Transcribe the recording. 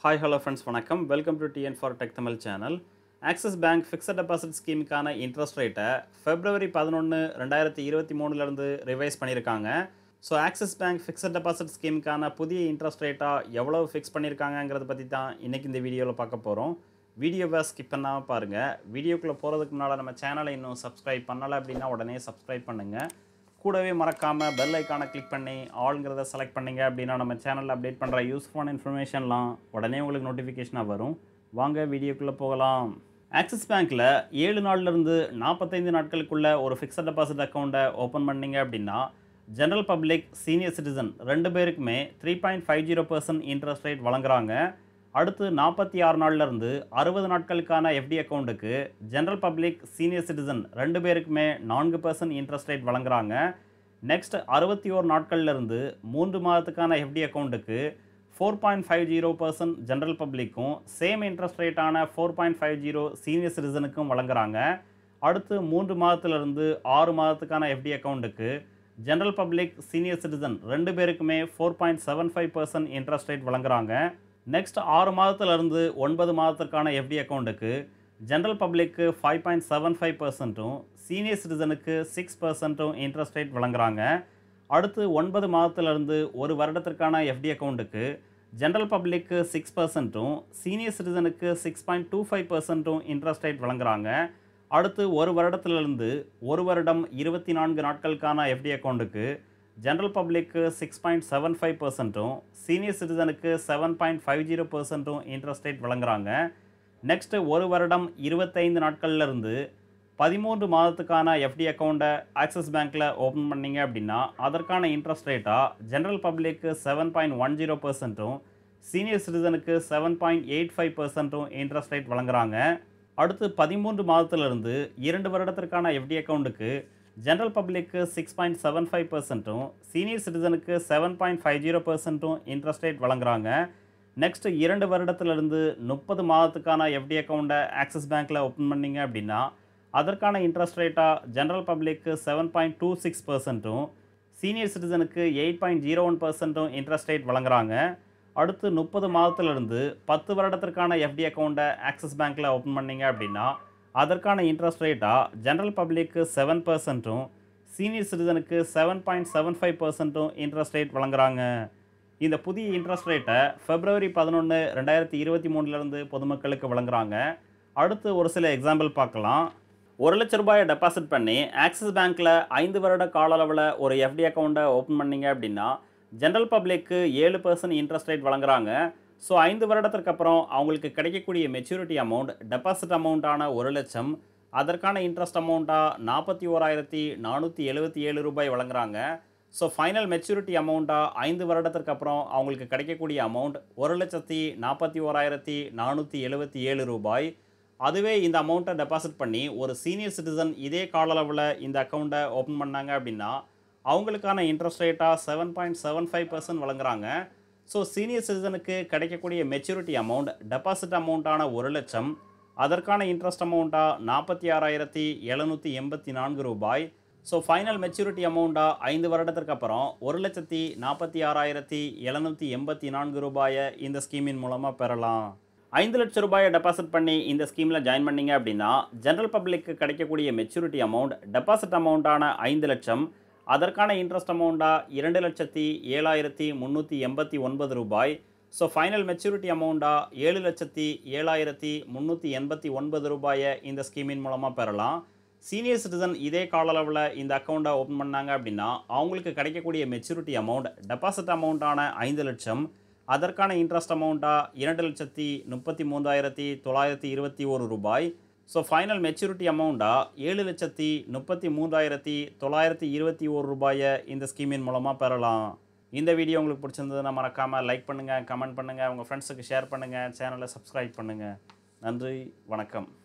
hi hello friends வணக்கம் welcome to TN four tech Tamil channel Axis bank fixed deposit ஸ்கீமுக்கான interest ரேட்டை February பதினொன்று ரெண்டாயிரத்தி இருபத்தி மூணுலேருந்து ரிவைஸ் பண்ணியிருக்காங்க so Axis bank fixed deposit ஸ்கீமுக்கான புதிய இன்ட்ரெஸ்ட் ரேட்டாக எவ்வளோ ஃபிக்ஸ் பண்ணியிருக்காங்கங்கிறத பற்றி தான் இன்றைக்கி இந்த வீடியோவில் பார்க்க போகிறோம் வீடியோவை ஸ்கிப் பண்ணாமல் பாருங்கள் வீடியோக்குள்ளே போகிறதுக்கு முன்னால் நம்ம சேனலை இன்னும் சப்ஸ்கிரைப் பண்ணலை அப்படின்னா உடனே சப்ஸ்கிரைப் பண்ணுங்கள் கூடவே மறக்காமல் பெல் ஐக்கானை கிளிக் பண்ணி ஆளுங்கிறத செலக்ட் பண்ணீங்க அப்படின்னா நம்ம சேனலில் அப்டேட் பண்ணுற யூஸ்ஃபுல்லான இன்ஃபர்மேஷன்லாம் உடனே உங்களுக்கு நோட்டிஃபிகேஷனாக வரும் வாங்க வீடியோக்குள்ளே போகலாம் ஆக்சிஸ் பேங்க்கில் ஏழு நாள்லேருந்து நாற்பத்தைந்து நாட்களுக்குள்ள ஒரு ஃபிக்ஸட் டெபாசிட் அக்கௌண்ட்டை ஓப்பன் பண்ணீங்க அப்படின்னா ஜென்ரல் பப்ளிக் சீனியர் சிட்டிசன் ரெண்டு பேருக்குமே three point five zero percent interest rate வழங்குறாங்க அடுத்து நாற்பத்தி ஆறு நாள்லேருந்து அறுபது நாட்களுக்கான எஃப்டி அக்கௌண்ட்டுக்கு ஜென்ரல் பப்ளிக் சீனியர் சிட்டிசன் ரெண்டு பேருக்குமே நான்கு பர்சன்ட் இன்ட்ரெஸ்ட் ரேட் வழங்குறாங்க நெக்ஸ்ட் அறுபத்தி ஓரு நாட்கள்லேருந்து மூன்று மாதத்துக்கான எஃப்டி அக்கௌண்ட்டுக்கு four point five zero percent general பப்ளிக்கும் சேம் இன்ட்ரெஸ்ட் ரேட்டான four point five zero senior சிட்டிசனுக்கும் வழங்குறாங்க அடுத்து மூன்று மாதத்துலேருந்து ஆறு மாதத்துக்கான எஃப்டி அக்கௌண்ட்டுக்கு ஜென்ரல் பப்ளிக் சீனியர் சிட்டிசன் ரெண்டு பேருக்குமே four point seven five percent interest rate வழங்குறாங்க நெக்ஸ்ட் ஆறு மாதத்துலேருந்து ஒன்பது மாதத்திற்கான எஃப்டி அக்கௌண்ட்டுக்கு ஜென்ரல் பப்ளிக்கு ஃபைவ் பாயிண்ட் செவன் ஃபைவ் பர்சன்ட்டும் சீனியர் சிட்டிசனுக்கு சிக்ஸ் பர்சன்ட்டும் இன்ட்ரெஸ்ட் ரேட் வழங்குறாங்க அடுத்து ஒன்பது மாதத்துலேருந்து ஒரு வருடத்திற்கான எஃப்டி அக்கௌண்ட்டுக்கு ஜென்ரல் பப்ளிக்கு சிக்ஸ் பர்சன்ட்டும் சீனியர் சிட்டிசனுக்கு சிக்ஸ் பாயிண்ட் டூ ஃபைவ் பர்சன்ட்டும் இன்ட்ரெஸ்ட் ரேட் வழங்குறாங்க அடுத்து ஒரு வருடத்திலிருந்து ஒரு வருடம் இருபத்தி நான்கு நாட்களுக்கான எஃப்டி அக்கௌண்ட்டுக்கு ஜென்ரல் பப்ளிக்கு சிக்ஸ் பாயிண்ட் செவன் ஃபைவ் பர்சன்ட்டும் சீனியர் சிட்டிசனுக்கு செவன் பாயிண்ட் ஃபைவ் ஜீரோ பர்சன்ட்டும் இன்ட்ரெஸ்ட் ரேட் வழங்குறாங்க நெக்ஸ்ட்டு ஒரு வருடம் இருபத்தைந்து நாட்கள்லேருந்து பதிமூன்று மாதத்துக்கான எஃப்டி அக்கௌண்ட்டை ஆக்சிஸ் பேங்க்கில் ஓப்பன் பண்ணீங்க அப்படின்னா அதற்கான இன்ட்ரெஸ்ட் ரேட்டாக ஜென்ரல் பப்ளிக்கு செவன் பாயிண்ட் ஒன் ஜீரோ பர்சன்ட்டும் சீனியர் சிட்டிசனுக்கு செவன் பாயிண்ட் எயிட் ஃபைவ் பர்சன்ட்டும் இன்ட்ரெஸ்ட் ரேட் வழங்குறாங்க அடுத்து பதிமூன்று மாதத்திலிருந்து இரண்டு வருடத்திற்கான எஃப்டி அக்கௌண்ட்டுக்கு ஜென்ரல் பப்ளிக்கு சிக்ஸ் பாயிண்ட் செவன் ஃபைவ் பர்சன்ட்டும் சீனியர் சிட்டிசனுக்கு செவன் பாயிண்ட் ஃபைவ் ஜீரோ பர்சன்ட்டும் இன்ட்ரெஸ்ட் ரேட் வழங்குறாங்க நெக்ஸ்ட் இரண்டு வருடத்திலிருந்து முப்பது மாதத்துக்கான எஃப்டி அக்கௌண்ட்டை ஆக்சிஸ் பேங்க்கில் ஓப்பன் பண்ணீங்க அப்படின்னா அதற்கான இன்ட்ரெஸ்ட் ரேட்டாக ஜென்ரல் பப்ளிக்கு செவன் பாயிண்ட் டூ சிக்ஸ் பர்சன்ட்டும் சீனியர் சிட்டிசனுக்கு எயிட் பாயிண்ட் ஜீரோ ஒன் பர்சன்ட்டும் இன்ட்ரெஸ்ட் ரேட் வழங்குறாங்க அடுத்து முப்பது மாதத்திலிருந்து பத்து வருடத்திற்கான எஃப்டி அக்கௌண்ட்டை ஆக்சிஸ் பேங்க்கில் ஓப்பன் பண்ணீங்க அப்படின்னா அதற்கான இன்ட்ரெஸ்ட் ரேட்டாக ஜென்ரல் பப்ளிக்கு செவன் பர்சன்ட்டும் சீனியர் சிட்டிசனுக்கு செவன் பாயிண்ட் செவன் ஃபைவ் பர்சன்ட்டும் இன்ட்ரெஸ்ட் ரேட் வழங்குறாங்க இந்த புதிய இன்ட்ரெஸ்ட் ரேட்டை ஃபெப்ரவரி பதினொன்று ரெண்டாயிரத்தி இருபத்தி மூணுலேருந்து பொதுமக்களுக்கு வழங்குறாங்க அடுத்து ஒரு சில எக்ஸாம்பிள் பார்க்கலாம் ஒரு லட்ச ரூபாயை டெபாசிட் பண்ணி ஆக்சிஸ் பேங்க்கில் ஐந்து வருட கால அளவில் ஒரு எஃப்டி அக்கௌண்ட்டை ஓப்பன் பண்ணீங்க அப்படின்னா ஜென்ரல் பப்ளிக்கு ஏழு பர்சன்ட் இன்ட்ரெஸ்ட் ரேட் வழங்குறாங்க ஸோ ஐந்து வருடத்திற்கு அப்புறம் அவங்களுக்கு கிடைக்கக்கூடிய மெச்சூரிட்டி அமௌண்ட் டெபாசிட் அமௌண்ட்டான ஒரு லட்சம் அதற்கான இன்ட்ரெஸ்ட் அமௌண்ட்டாக நாற்பத்தி ஓராயிரத்தி நானூற்றி எழுபத்தி ஏழு ரூபாய் வழங்குறாங்க ஸோ ஃபைனல் மெச்சூரிட்டி அமௌண்ட்டாக ஐந்து வருடத்திற்கு அப்புறம் அவங்களுக்கு கிடைக்கக்கூடிய அமௌண்ட் ஒரு லட்சத்தி நாற்பத்தி ஓராயிரத்தி நானூற்றி எழுபத்தி ஏழு ரூபாய் அதுவே இந்த அமௌண்ட்டை டெபாசிட் பண்ணி ஒரு சீனியர் சிட்டிசன் இதே கால அளவில் இந்த அக்கௌண்ட்டை ஓப்பன் பண்ணாங்க அப்படின்னா அவங்களுக்கான இன்ட்ரெஸ்ட் ரேட்டாக seven point seven five percent வழங்குறாங்க ஸோ சீனியர் சிட்டிசனுக்கு கிடைக்கக்கூடிய மெச்சூரிட்டி அமௌண்ட் டெபாசிட் அமௌண்ட்டான ஒரு லட்சம் அதற்கான இன்ட்ரெஸ்ட் அமௌண்ட்டாக நாற்பத்தி ஆறாயிரத்தி எழுநூற்றி எண்பத்தி நான்கு ரூபாய் ஸோ ஃபைனல் மெச்சூரிட்டி அமௌண்ட்டாக ஐந்து வருடத்திற்கு அப்புறம் ஒரு லட்சத்தி நாற்பத்தி ஆறாயிரத்தி எழுநூற்றி எண்பத்தி நான்கு ரூபாயை இந்த ஸ்கீமின் மூலமாக பெறலாம் ஐந்து லட்ச ரூபாயை டெபாசிட் பண்ணி இந்த ஸ்கீமில் ஜாயின் பண்ணீங்க அப்படின்னா ஜென்ரல் பப்ளிக்கு கிடைக்கக்கூடிய மெச்சூரிட்டி அமௌண்ட் டெபாசிட் அமௌண்ட்டான ஐந்து லட்சம் அதற்கான இன்ட்ரெஸ்ட் அமௌண்ட்டாக இரண்டு லட்சத்தி ஏழாயிரத்தி முந்நூற்றி எண்பத்தி ஒன்பது ரூபாய் ஸோ ஃபைனல் மெச்சூரிட்டி அமௌண்ட்டாக ஏழு லட்சத்தி ஏழாயிரத்தி முந்நூற்றி எண்பத்தி ஒன்பது ரூபாயை இந்த ஸ்கீமின் மூலமாக பெறலாம் சீனியர் சிட்டிசன் இதே கால அளவில் இந்த அக்கௌண்ட்டை ஓப்பன் பண்ணாங்க அப்படின்னா அவங்களுக்கு கிடைக்கக்கூடிய மெச்சூரிட்டி அமௌண்ட் டெபாசிட் அமௌண்ட்டான ஐந்து லட்சம் அதற்கான இன்ட்ரெஸ்ட் அமௌண்ட்டாக இரண்டு லட்சத்தி முப்பத்தி மூன்றாயிரத்தி தொள்ளாயிரத்தி இருபத்தி ஒரு ரூபாய் ஸோ ஃபைனல் மெச்சூரிட்டி அமௌண்ட்டாக ஏழு லட்சத்தி முப்பத்தி மூன்றாயிரத்தி தொள்ளாயிரத்தி இருபத்தி ஒரு ரூபாயை இந்த ஸ்கீமின் மூலமாக பெறலாம் இந்த வீடியோ உங்களுக்கு பிடிச்சிருந்ததுன்னா மறக்காமல் லைக் பண்ணுங்கள் கமெண்ட் பண்ணுங்கள் உங்கள் ஃப்ரெண்ட்ஸுக்கு ஷேர் பண்ணுங்கள் சேனலை சப்ஸ்கிரைப் பண்ணுங்கள் நன்றி வணக்கம்